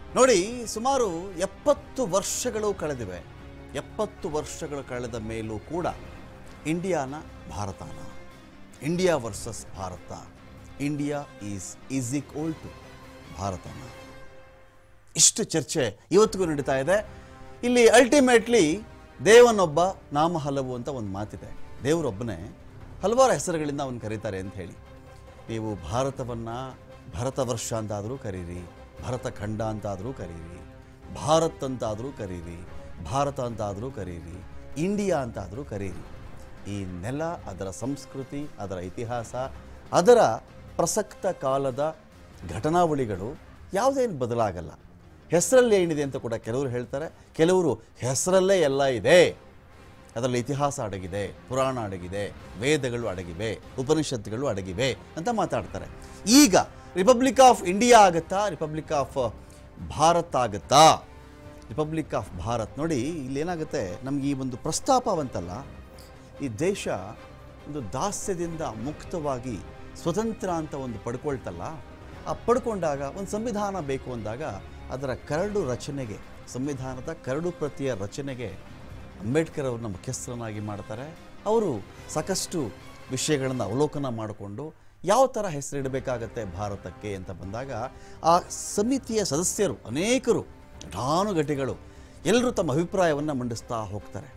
ನೋಡಿ ಸುಮಾರು ಎಪ್ಪತ್ತು ವರ್ಷಗಳು ಕಳೆದಿವೆ ಎಪ್ಪತ್ತು ವರ್ಷಗಳು ಕಳೆದ ಮೇಲೂ ಕೂಡ ಇಂಡಿಯಾನ ಭಾರತನ India versus Bharat India is is equal to ಭಾರತನ ಇಷ್ಟು ಚರ್ಚೆ ಇವತ್ತಿಗೂ ನಡೀತಾ ಇದೆ ಇಲ್ಲಿ ಅಲ್ಟಿಮೇಟ್ಲಿ ದೇವನೊಬ್ಬ ನಾಮ ಹಲವು ಅಂತ ಒಂದು ಮಾತಿದೆ ದೇವರೊಬ್ಬನೇ ಹಲವಾರು ಹೆಸರುಗಳಿಂದ ಅವನು ಕರೀತಾರೆ ಅಂತ ಹೇಳಿ ನೀವು ಭಾರತವನ್ನು ಭರತ ವರ್ಷ ಅಂತಾದರೂ ಕರೀರಿ ಭರತ ಖಂಡ ಅಂತಾದರೂ ಕರೀರಿ ಭಾರತ್ ಅಂತಾದರೂ ಕರೀರಿ ಭಾರತ ಅಂತಾದರೂ ಕರೀರಿ ಇಂಡಿಯಾ ಅಂತಾದರೂ ಕರೀರಿ ಈ ನೆಲ ಅದರ ಸಂಸ್ಕೃತಿ ಅದರ ಇತಿಹಾಸ ಅದರ ಪ್ರಸಕ್ತ ಕಾಲದ ಘಟನಾವಳಿಗಳು ಯಾವುದೇನು ಬದಲಾಗಲ್ಲ ಹೆಸರಲ್ಲಿ ಏನಿದೆ ಅಂತ ಕೂಡ ಕೆಲವರು ಹೇಳ್ತಾರೆ ಕೆಲವರು ಹೆಸರಲ್ಲೇ ಎಲ್ಲ ಇದೆ ಅದರಲ್ಲಿ ಇತಿಹಾಸ ಅಡಗಿದೆ ಪುರಾಣ ಅಡಗಿದೆ ವೇದಗಳು ಅಡಗಿವೆ ಉಪನಿಷತ್ತುಗಳು ಅಡಗಿವೆ ಅಂತ ಮಾತಾಡ್ತಾರೆ ಈಗ ರಿಪಬ್ಲಿಕ್ ಆಫ್ ಇಂಡಿಯಾ ಆಗುತ್ತಾ ರಿಪಬ್ಲಿಕ್ ಆಫ್ ಭಾರತ್ ಆಗುತ್ತಾ ರಿಪಬ್ಲಿಕ್ ಆಫ್ ಭಾರತ್ ನೋಡಿ ಇಲ್ಲೇನಾಗುತ್ತೆ ನಮಗೆ ಈ ಒಂದು ಪ್ರಸ್ತಾಪವಂತಲ್ಲ ಈ ದೇಶ ಒಂದು ದಾಸ್ಯದಿಂದ ಮುಕ್ತವಾಗಿ ಸ್ವತಂತ್ರ ಅಂತ ಒಂದು ಪಡ್ಕೊಳ್ತಲ್ಲ ಆ ಪಡ್ಕೊಂಡಾಗ ಒಂದು ಸಂವಿಧಾನ ಬೇಕು ಅಂದಾಗ ಅದರ ಕರಡು ರಚನೆಗೆ ಸಂವಿಧಾನದ ಕರಡು ಪ್ರತಿಯ ರಚನೆಗೆ ಅಂಬೇಡ್ಕರ್ ಅವ್ರನ್ನ ಮುಖ್ಯಸ್ಥರನ್ನಾಗಿ ಮಾಡ್ತಾರೆ ಅವರು ಸಾಕಷ್ಟು ವಿಷಯಗಳನ್ನು ಅವಲೋಕನ ಮಾಡಿಕೊಂಡು ಯಾವ ಥರ ಹೆಸರಿಡಬೇಕಾಗತ್ತೆ ಭಾರತಕ್ಕೆ ಅಂತ ಬಂದಾಗ ಆ ಸಮಿತಿಯ ಸದಸ್ಯರು ಅನೇಕರು ಘಟಾನುಘಟಿಗಳು ಎಲ್ಲರೂ ತಮ್ಮ ಅಭಿಪ್ರಾಯವನ್ನು ಮಂಡಿಸ್ತಾ ಹೋಗ್ತಾರೆ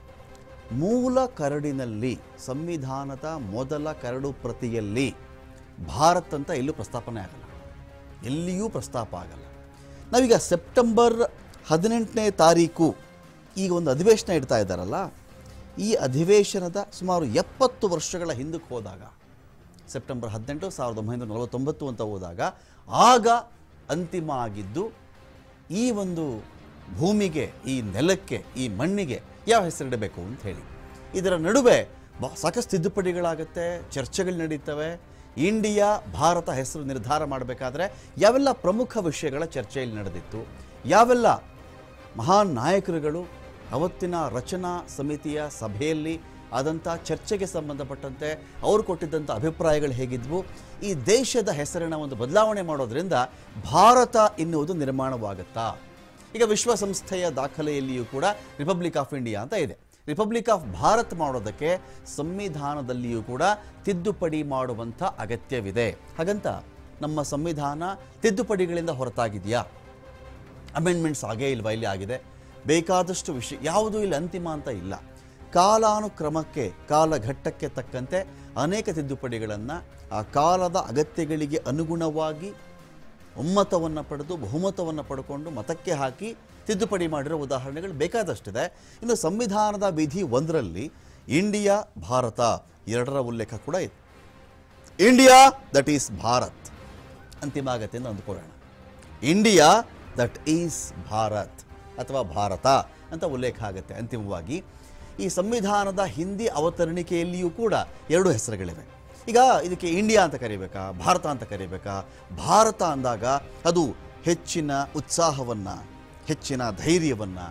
ಮೂಲ ಕರಡಿನಲ್ಲಿ ಸಂವಿಧಾನದ ಮೊದಲ ಕರಡು ಪ್ರತಿಯಲ್ಲಿ ಭಾರತ್ ಅಂತ ಎಲ್ಲೂ ಪ್ರಸ್ತಾಪನೆ ಆಗಲ್ಲ ಎಲ್ಲಿಯೂ ಪ್ರಸ್ತಾಪ ಆಗಲ್ಲ ನಾವೀಗ ಸೆಪ್ಟೆಂಬರ್ ಹದಿನೆಂಟನೇ ತಾರೀಕು ಈಗ ಒಂದು ಅಧಿವೇಶನ ಇಡ್ತಾ ಇದ್ದಾರಲ್ಲ ಈ ಅಧಿವೇಶನದ ಸುಮಾರು ಎಪ್ಪತ್ತು ವರ್ಷಗಳ ಹಿಂದಕ್ಕೆ ಹೋದಾಗ ಸೆಪ್ಟೆಂಬರ್ ಹದಿನೆಂಟು ಸಾವಿರದ ಒಂಬೈನೂರ ನಲವತ್ತೊಂಬತ್ತು ಅಂತ ಹೋದಾಗ ಆಗ ಅಂತಿಮ ಆಗಿದ್ದು ಈ ಒಂದು ಭೂಮಿಗೆ ಈ ನೆಲಕ್ಕೆ ಈ ಮಣ್ಣಿಗೆ ಯಾವ ಹೆಸರಿಡಬೇಕು ಅಂತ ಹೇಳಿ ಇದರ ನಡುವೆ ಬ- ಸಾಕಷ್ಟು ತಿದ್ದುಪಡಿಗಳಾಗುತ್ತೆ ಚರ್ಚೆಗಳು ನಡೀತವೆ ಇಂಡಿಯಾ ಭಾರತ ಹೆಸರು ನಿರ್ಧಾರ ಮಾಡಬೇಕಾದ್ರೆ ಯಾವೆಲ್ಲ ಪ್ರಮುಖ ವಿಷಯಗಳ ಚರ್ಚೆಯಲ್ಲಿ ನಡೆದಿತ್ತು ಯಾವೆಲ್ಲ ಮಹಾನ್ ನಾಯಕರುಗಳು ಅವತ್ತಿನ ರಚನಾ ಸಮಿತಿಯ ಸಭೆಯಲ್ಲಿ ಆದಂಥ ಚರ್ಚೆಗೆ ಸಂಬಂಧಪಟ್ಟಂತೆ ಅವರು ಕೊಟ್ಟಿದ್ದಂಥ ಅಭಿಪ್ರಾಯಗಳು ಹೇಗಿದ್ವು ಈ ದೇಶದ ಹೆಸರನ್ನು ಒಂದು ಬದಲಾವಣೆ ಮಾಡೋದ್ರಿಂದ ಭಾರತ ಎನ್ನುವುದು ನಿರ್ಮಾಣವಾಗುತ್ತಾ ಈಗ ವಿಶ್ವಸಂಸ್ಥೆಯ ದಾಖಲೆಯಲ್ಲಿಯೂ ಕೂಡ ರಿಪಬ್ಲಿಕ್ ಆಫ್ ಇಂಡಿಯಾ ಅಂತ ಇದೆ ರಿಪಬ್ಲಿಕ್ ಆಫ್ ಭಾರತ್ ಮಾಡೋದಕ್ಕೆ ಸಂವಿಧಾನದಲ್ಲಿಯೂ ಕೂಡ ತಿದ್ದುಪಡಿ ಮಾಡುವಂಥ ಅಗತ್ಯವಿದೆ ಹಾಗಂತ ನಮ್ಮ ಸಂವಿಧಾನ ತಿದ್ದುಪಡಿಗಳಿಂದ ಹೊರತಾಗಿದೆಯಾ ಅಮೆಂಡ್ಮೆಂಟ್ಸ್ ಆಗೇ ಇಲ್ವಾ ಇಲ್ಲಿ ಆಗಿದೆ ಬೇಕಾದಷ್ಟು ವಿಷಯ ಯಾವುದೂ ಇಲ್ಲಿ ಅಂತಿಮ ಅಂತ ಇಲ್ಲ ಕಾಲಾನುಕ್ರಮಕ್ಕೆ ಕಾಲಘಟ್ಟಕ್ಕೆ ತಕ್ಕಂತೆ ಅನೇಕ ತಿದ್ದುಪಡಿಗಳನ್ನು ಆ ಕಾಲದ ಅಗತ್ಯಗಳಿಗೆ ಅನುಗುಣವಾಗಿ ಒಮ್ಮತವನ್ನು ಪಡೆದು ಬಹುಮತವನ್ನು ಪಡ್ಕೊಂಡು ಮತಕ್ಕೆ ಹಾಕಿ ತಿದ್ದುಪಡಿ ಮಾಡಿರೋ ಉದಾಹರಣೆಗಳು ಬೇಕಾದಷ್ಟಿದೆ ಇನ್ನು ಸಂವಿಧಾನದ ವಿಧಿ ಒಂದರಲ್ಲಿ ಇಂಡಿಯಾ ಭಾರತ ಎರಡರ ಉಲ್ಲೇಖ ಕೂಡ ಇದೆ ಇಂಡಿಯಾ ದಟ್ ಈಸ್ ಭಾರತ್ ಅಂತಿಮ ಆಗತ್ತೆ ಎಂದು ಅಂದ್ಕೊಳ್ಳೋಣ ಇಂಡಿಯಾ ದಟ್ ಈಸ್ ಭಾರತ್ ಅಥವಾ ಭಾರತ ಅಂತ ಉಲ್ಲೇಖ ಆಗುತ್ತೆ ಅಂತಿಮವಾಗಿ ಈ ಸಂವಿಧಾನದ ಹಿಂದಿ ಅವತರಣಿಕೆಯಲ್ಲಿಯೂ ಕೂಡ ಎರಡು ಹೆಸರುಗಳಿವೆ ಈಗ ಇದಕ್ಕೆ ಇಂಡಿಯಾ ಅಂತ ಕರಿಬೇಕಾ ಭಾರತ ಅಂತ ಕರಿಬೇಕಾ ಭಾರತ ಅಂದಾಗ ಅದು ಹೆಚ್ಚಿನ ಉತ್ಸಾಹವನ್ನು ಹೆಚ್ಚಿನ ಧೈರ್ಯವನ್ನು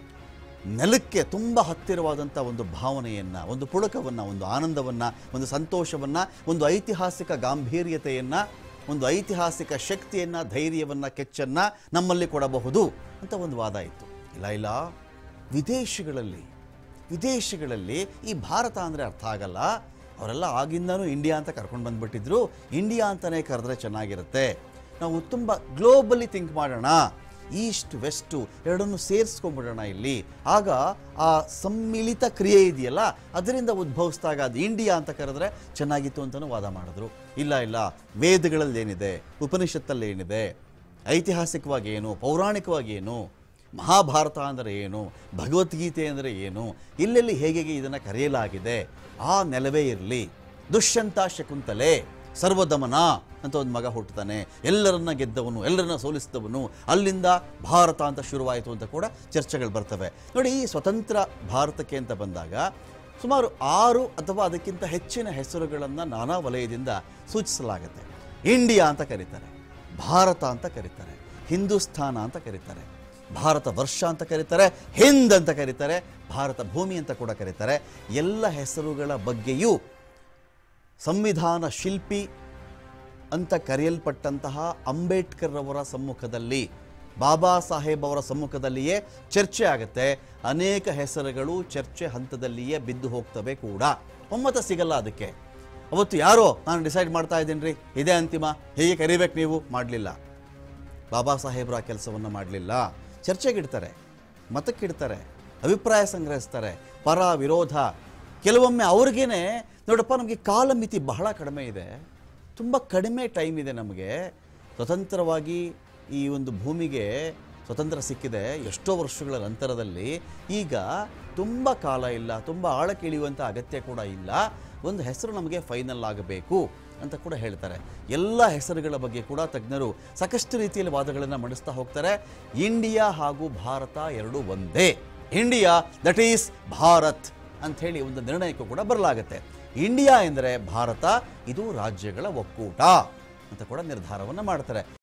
ನೆಲಕ್ಕೆ ತುಂಬ ಹತ್ತಿರವಾದಂಥ ಒಂದು ಭಾವನೆಯನ್ನು ಒಂದು ಪುಳಕವನ್ನು ಒಂದು ಆನಂದವನ್ನು ಒಂದು ಸಂತೋಷವನ್ನು ಒಂದು ಐತಿಹಾಸಿಕ ಗಾಂಭೀರ್ಯತೆಯನ್ನು ಒಂದು ಐತಿಹಾಸಿಕ ಶಕ್ತಿಯನ್ನು ಧೈರ್ಯವನ್ನು ಕೆಚ್ಚನ್ನು ನಮ್ಮಲ್ಲಿ ಕೊಡಬಹುದು ಅಂತ ಒಂದು ವಾದ ಇತ್ತು ಇಲ್ಲ ಇಲ್ಲ ವಿದೇಶಗಳಲ್ಲಿ ವಿದೇಶಗಳಲ್ಲಿ ಈ ಭಾರತ ಅಂದರೆ ಅರ್ಥ ಆಗಲ್ಲ ಅವರೆಲ್ಲ ಆಗಿಂದನೂ ಇಂಡಿಯಾ ಅಂತ ಕರ್ಕೊಂಡು ಬಂದ್ಬಿಟ್ಟಿದ್ರು ಇಂಡಿಯಾ ಅಂತಲೇ ಕರೆದ್ರೆ ಚೆನ್ನಾಗಿರುತ್ತೆ ನಾವು ತುಂಬ ಗ್ಲೋಬಲಿ ಥಿಂಕ್ ಮಾಡೋಣ ಈಸ್ಟ್ ವೆಸ್ಟು ಎರಡನ್ನು ಸೇರಿಸ್ಕೊಂಡ್ಬಿಡೋಣ ಇಲ್ಲಿ ಆಗ ಆ ಸಮ್ಮಿಳಿತ ಕ್ರಿಯೆ ಇದೆಯಲ್ಲ ಅದರಿಂದ ಉದ್ಭವಿಸಿದಾಗ ಅದು ಇಂಡಿಯಾ ಅಂತ ಕರೆದ್ರೆ ಚೆನ್ನಾಗಿತ್ತು ಅಂತಲೂ ವಾದ ಮಾಡಿದ್ರು ಇಲ್ಲ ಇಲ್ಲ ವೇದಗಳಲ್ಲಿ ಏನಿದೆ ಉಪನಿಷತ್ತಲ್ಲಿ ಏನಿದೆ ಐತಿಹಾಸಿಕವಾಗಿ ಏನು ಪೌರಾಣಿಕವಾಗಿ ಏನು ಮಹಾಭಾರತ ಅಂದರೆ ಏನು ಭಗವದ್ಗೀತೆ ಅಂದರೆ ಏನು ಎಲ್ಲೆಲ್ಲಿ ಹೇಗೆ ಇದನ್ನು ಕರೆಯಲಾಗಿದೆ ಆ ನೆಲವೇ ಇರಲಿ ದುಷ್ಯಂತ ಶಕುಂತಲೆ ಸರ್ವದಮನ ಅಂತ ಒಂದು ಮಗ ಹುಟ್ಟುತ್ತಾನೆ ಎಲ್ಲರನ್ನ ಗೆದ್ದವನು ಎಲ್ಲರನ್ನ ಸೋಲಿಸಿದವನು ಅಲ್ಲಿಂದ ಭಾರತ ಅಂತ ಶುರುವಾಯಿತು ಅಂತ ಕೂಡ ಚರ್ಚೆಗಳು ಬರ್ತವೆ ನೋಡಿ ಈ ಸ್ವತಂತ್ರ ಭಾರತಕ್ಕೆ ಅಂತ ಬಂದಾಗ ಸುಮಾರು ಆರು ಅಥವಾ ಅದಕ್ಕಿಂತ ಹೆಚ್ಚಿನ ಹೆಸರುಗಳನ್ನು ನಾನಾ ವಲಯದಿಂದ ಸೂಚಿಸಲಾಗುತ್ತೆ ಇಂಡಿಯಾ ಅಂತ ಕರೀತಾರೆ ಭಾರತ ಅಂತ ಕರೀತಾರೆ ಹಿಂದೂಸ್ಥಾನ ಅಂತ ಕರೀತಾರೆ ಭಾರತ ವರ್ಷ ಅಂತ ಕರೀತಾರೆ ಹಿಂದ್ ಅಂತ ಕರೀತಾರೆ ಭಾರತ ಭೂಮಿ ಅಂತ ಕೂಡ ಕರೀತಾರೆ ಎಲ್ಲ ಹೆಸರುಗಳ ಬಗ್ಗೆಯೂ ಸಂವಿಧಾನ ಶಿಲ್ಪಿ ಅಂತ ಕರೆಯಲ್ಪಟ್ಟಂತಹ ಅಂಬೇಡ್ಕರ್ ಅವರ ಸಮ್ಮುಖದಲ್ಲಿ ಬಾಬಾ ಸಾಹೇಬ್ ಅವರ ಸಮ್ಮುಖದಲ್ಲಿಯೇ ಚರ್ಚೆ ಆಗುತ್ತೆ ಅನೇಕ ಹೆಸರುಗಳು ಚರ್ಚೆ ಹಂತದಲ್ಲಿಯೇ ಬಿದ್ದು ಹೋಗ್ತವೆ ಕೂಡ ಒಮ್ಮತ ಸಿಗಲ್ಲ ಅದಕ್ಕೆ ಅವತ್ತು ಯಾರೋ ನಾನು ಡಿಸೈಡ್ ಮಾಡ್ತಾ ಇದ್ದೀನಿ ರೀ ಇದೇ ಅಂತಿಮ ಹೇಗೆ ಕರಿಬೇಕು ನೀವು ಮಾಡಲಿಲ್ಲ ಬಾಬಾ ಸಾಹೇಬರು ಆ ಕೆಲಸವನ್ನು ಮಾಡಲಿಲ್ಲ ಚರ್ಚೆಗಿಡ್ತಾರೆ ಮತಕ್ಕಿಡ್ತಾರೆ ಅಭಿಪ್ರಾಯ ಸಂಗ್ರಹಿಸ್ತಾರೆ ಪರ ವಿರೋಧ ಕೆಲವೊಮ್ಮೆ ಅವ್ರಿಗೇನೆ ನೋಡಪ್ಪ ನಮಗೆ ಕಾಲಮಿತಿ ಬಹಳ ಕಡಿಮೆ ಇದೆ ತುಂಬ ಕಡಿಮೆ ಟೈಮ್ ಇದೆ ನಮಗೆ ಸ್ವತಂತ್ರವಾಗಿ ಈ ಒಂದು ಭೂಮಿಗೆ ಸ್ವತಂತ್ರ ಸಿಕ್ಕಿದೆ ಎಷ್ಟೋ ವರ್ಷಗಳ ನಂತರದಲ್ಲಿ ಈಗ ತುಂಬ ಕಾಲ ಇಲ್ಲ ತುಂಬ ಆಳಕ್ಕೆ ಇಳಿಯುವಂಥ ಅಗತ್ಯ ಕೂಡ ಇಲ್ಲ ಒಂದು ಹೆಸರು ನಮಗೆ ಫೈನಲ್ ಆಗಬೇಕು ಅಂತ ಕೂಡ ಹೇಳ್ತಾರೆ ಎಲ್ಲ ಹೆಸರುಗಳ ಬಗ್ಗೆ ಕೂಡ ತಜ್ಞರು ಸಾಕಷ್ಟು ರೀತಿಯಲ್ಲಿ ವಾದಗಳನ್ನು ಮಂಡಿಸ್ತಾ ಹೋಗ್ತಾರೆ ಇಂಡಿಯಾ ಹಾಗೂ ಭಾರತ ಎರಡೂ ಒಂದೇ ಇಂಡಿಯಾ ದಟ್ ಈಸ್ ಭಾರತ್ ಅಂಥೇಳಿ ಒಂದು ನಿರ್ಣಯಕ್ಕೂ ಕೂಡ ಬರಲಾಗತ್ತೆ ಇಂಡಿಯಾ ಎಂದರೆ ಭಾರತ ಇದು ರಾಜ್ಯಗಳ ಒಕ್ಕೂಟ ಅಂತ ಕೂಡ ನಿರ್ಧಾರವನ್ನು ಮಾಡ್ತಾರೆ